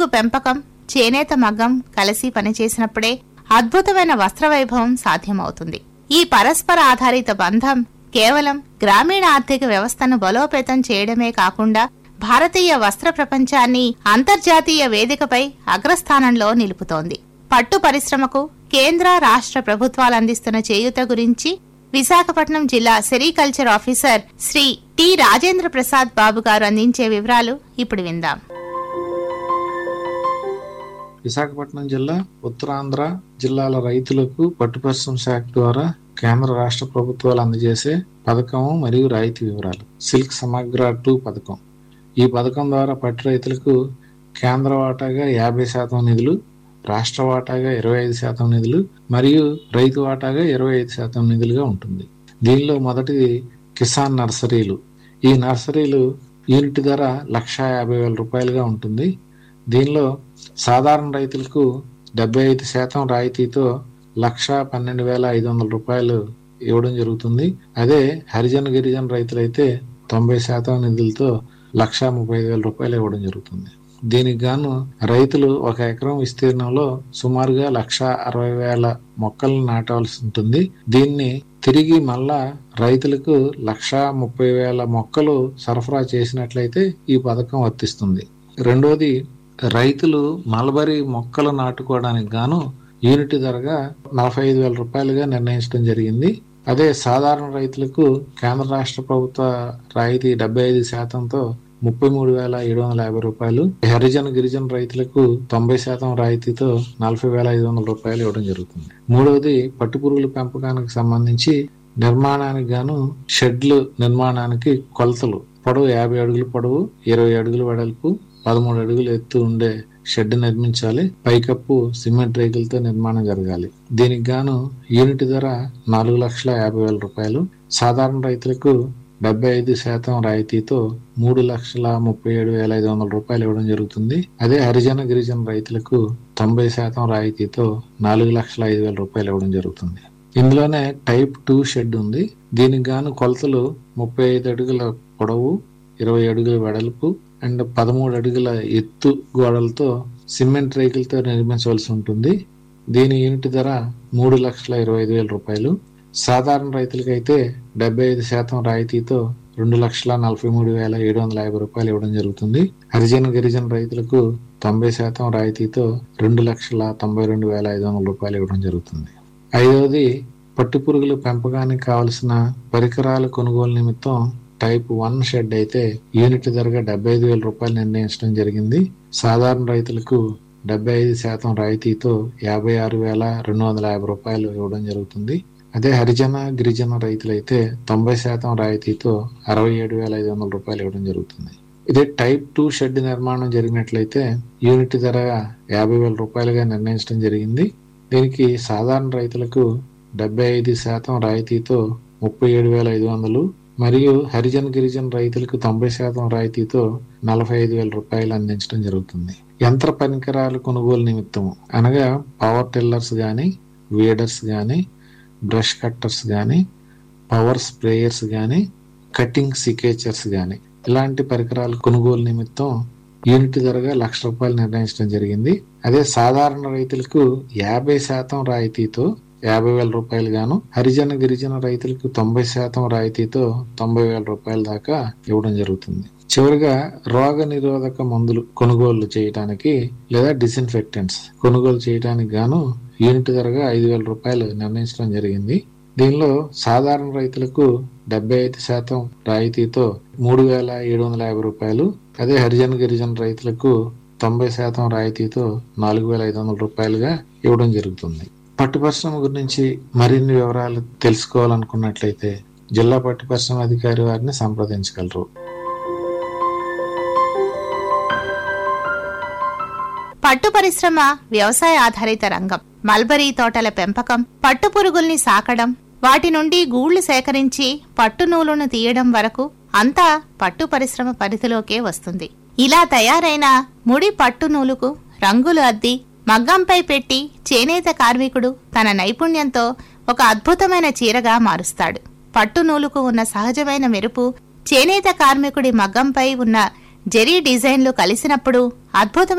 పెంపకం చేనేత మగ్గం కలిసి పనిచేసినప్పుడే అద్భుతమైన వస్త్ర వైభవం సాధ్యమవుతుంది ఈ పరస్పర ఆధారిత బంధం కేవలం గ్రామీణ ఆర్థిక వ్యవస్థను బలోపేతం చేయడమే కాకుండా భారతీయ వస్త్ర ప్రపంచాన్ని అంతర్జాతీయ వేదికపై అగ్రస్థానంలో నిలుపుతోంది పట్టు పరిశ్రమకు కేంద్ర రాష్ట్ర ప్రభుత్వాలు అందిస్తున్న చేయూత గురించి విశాఖపట్నం జిల్లా sericulture officer Shri T Rajendra Prasad Babu garu అందించే వివరాలు ఇప్పుడు విందాం విశాఖపట్నం జిల్లా ఉత్తరాంధ్ర జిల్లాల రైతులకు పట్టు పరిశ్రమ శాఖ ద్వారా కేంద్ర రాష్ట్ర ప్రభుత్వాలు అందజేసే పథకం మరియు రాయితీ వివరాలు సిల్క్ సమగ్ర టూ పథకం ఈ పథకం ద్వారా పట్టు రైతులకు కేంద్ర వాటాగా యాభై శాతం నిధులు రాష్ట్ర వాటాగా ఇరవై ఐదు శాతం నిధులు మరియు రైతు వాటాగా ఇరవై ఐదు శాతం నిధులుగా ఉంటుంది దీనిలో మొదటిది కిసాన్ నర్సరీలు ఈ నర్సరీలు యూనిట్ ధర లక్ష యాభై వేల రూపాయలుగా ఉంటుంది దీనిలో సాధారణ రైతులకు డెబ్బై ఐదు శాతం రాయితీతో లక్ష పన్నెండు వేల ఐదు వందల రూపాయలు ఇవ్వడం జరుగుతుంది అదే హరిజన గిరిజన రైతులైతే తొంభై శాతం నిధులతో లక్ష ముప్పై ఐదు వేల రూపాయలు ఇవ్వడం జరుగుతుంది దీనికి గాను రైతులు ఒక ఎకరం విస్తీర్ణంలో సుమారుగా లక్ష అరవై వేల మొక్కలను నాటవలసి ఉంటుంది దీన్ని తిరిగి మళ్ళా రైతులకు లక్ష ముప్పై వేల మొక్కలు సరఫరా చేసినట్లయితే ఈ పథకం వర్తిస్తుంది రెండోది రైతులు మల్బరీ మొక్కలు నాటుకోవడానికి గాను యూనిట్ ధరగా నలభై ఐదు వేల రూపాయలుగా నిర్ణయించడం జరిగింది అదే సాధారణ రైతులకు కేంద్ర రాష్ట్ర ప్రభుత్వ రాయితీ డెబ్బై ఐదు శాతంతో ముప్పై మూడు వేల ఏడు వందల యాభై రూపాయలు హరిజన గిరిజన రైతులకు తొంభై శాతం రాయితీతో నలభై వేల ఐదు వందల రూపాయలు ఇవ్వడం జరుగుతుంది మూడవది పట్టుపురుగుల పెంపకానికి సంబంధించి నిర్మాణానికి గాను షెడ్లు నిర్మాణానికి కొలతలు పొడవు యాభై అడుగులు పొడవు ఇరవై అడుగులు వెడల్పు పదమూడు అడుగులు ఎత్తు ఉండే షెడ్ నిర్మించాలి పైకప్పు సిమెంట్ రేకులతో నిర్మాణం జరగాలి దీనికి గాను యూనిట్ ధర నాలుగు లక్షల యాభై వేల రూపాయలు సాధారణ రైతులకు డెబ్బై ఐదు శాతం రాయితీతో మూడు లక్షల ముప్పై ఏడు వేల ఐదు వందల రూపాయలు ఇవ్వడం జరుగుతుంది అదే హరిజన గిరిజన రైతులకు తొంభై శాతం రాయితీతో నాలుగు లక్షల ఐదు వేల రూపాయలు ఇవ్వడం జరుగుతుంది ఇందులోనే టైప్ టూ షెడ్ ఉంది దీనికి గాను కొలతలు ముప్పై ఐదు అడుగుల పొడవు ఇరవై అడుగుల వెడల్పు అండ్ పదమూడు అడుగుల ఎత్తు గోడలతో సిమెంట్ రేకులతో నిర్మించవలసి ఉంటుంది దీని యూనిట్ ధర మూడు లక్షల ఇరవై ఐదు వేల రూపాయలు సాధారణ రైతులకైతే డెబ్బై ఐదు శాతం రాయితీతో రెండు లక్షల నలభై మూడు వేల ఏడు వందల యాభై రూపాయలు ఇవ్వడం జరుగుతుంది హరిజన గిరిజన రైతులకు తొంభై శాతం రాయితీతో రెండు లక్షల తొంభై రెండు వేల ఐదు వందల రూపాయలు ఇవ్వడం జరుగుతుంది ఐదవది పట్టుపురుగుల పెంపకానికి కావలసిన పరికరాల కొనుగోలు నిమిత్తం టైప్ వన్ షెడ్ అయితే యూనిట్ ధరగా డెబ్బై ఐదు వేల రూపాయలు నిర్ణయించడం జరిగింది సాధారణ రైతులకు డెబ్బై ఐదు శాతం రాయితీతో యాభై ఆరు వేల రెండు వందల యాభై రూపాయలు ఇవ్వడం జరుగుతుంది అదే హరిజన గిరిజన రైతులైతే తొంభై శాతం రాయితీతో అరవై ఏడు వేల ఐదు వందల రూపాయలు ఇవ్వడం జరుగుతుంది ఇదే టైప్ టూ షెడ్ నిర్మాణం జరిగినట్లయితే యూనిట్ ధర యాభై వేల రూపాయలుగా నిర్ణయించడం జరిగింది దీనికి సాధారణ రైతులకు డెబ్బై ఐదు శాతం రాయితీతో ముప్పై ఏడు వేల ఐదు వందలు మరియు హరిజన గిరిజన రైతులకు తొంభై శాతం రాయితీతో నలభై ఐదు వేల రూపాయలు అందించడం జరుగుతుంది యంత్ర పరికరాల కొనుగోలు నిమిత్తము అనగా పవర్ టిల్లర్స్ కానీ వీడర్స్ కానీ బ్రష్ కట్టర్స్ కానీ పవర్ స్ప్రేయర్స్ కానీ కటింగ్ సికేచర్స్ కానీ ఇలాంటి పరికరాల కొనుగోలు నిమిత్తం యూనిట్ ధరగా లక్ష రూపాయలు నిర్ణయించడం జరిగింది అదే సాధారణ రైతులకు యాభై శాతం రాయితీతో యాభై వేల రూపాయలు గాను హరిజన గిరిజన రైతులకు తొంభై శాతం రాయితీతో తొంభై వేల రూపాయల దాకా ఇవ్వడం జరుగుతుంది చివరిగా రోగ నిరోధక మందులు కొనుగోలు చేయడానికి లేదా డిస్ఇన్ఫెక్టెంట్స్ కొనుగోలు చేయడానికి గాను యూనిట్ ధరగా ఐదు వేల రూపాయలు నిర్ణయించడం జరిగింది దీనిలో సాధారణ రైతులకు డెబ్బై ఐదు శాతం రాయితీతో మూడు వేల ఏడు వందల యాభై రూపాయలు అదే హరిజన గిరిజన రైతులకు తొంభై శాతం రాయితీతో నాలుగు వేల ఐదు వందల రూపాయలుగా ఇవ్వడం జరుగుతుంది పట్టు పరిశ్రమ గురించి మరిన్ని వివరాలు తెలుసుకోవాలనుకున్నట్లయితే జిల్లా పట్టు పరిశ్రమ అధికారి వారిని సంప్రదించగలరు పట్టు పరిశ్రమ వ్యవసాయ ఆధారిత రంగం మల్బరీ తోటల పెంపకం పట్టు పురుగుల్ని సాకడం వాటి నుండి గూళ్లు సేకరించి పట్టు నూలును తీయడం వరకు అంతా పట్టు పరిశ్రమ పరిధిలోకే వస్తుంది ఇలా తయారైన ముడి పట్టు నూలుకు రంగులు అద్ది మగ్గంపై పెట్టి చేనేత కార్మికుడు తన నైపుణ్యంతో ఒక అద్భుతమైన చీరగా మారుస్తాడు పట్టు నూలుకు ఉన్న సహజమైన మెరుపు చేనేత కార్మికుడి మగ్గంపై ఉన్న జెరీ డిజైన్లు కలిసినప్పుడు అద్భుతమైన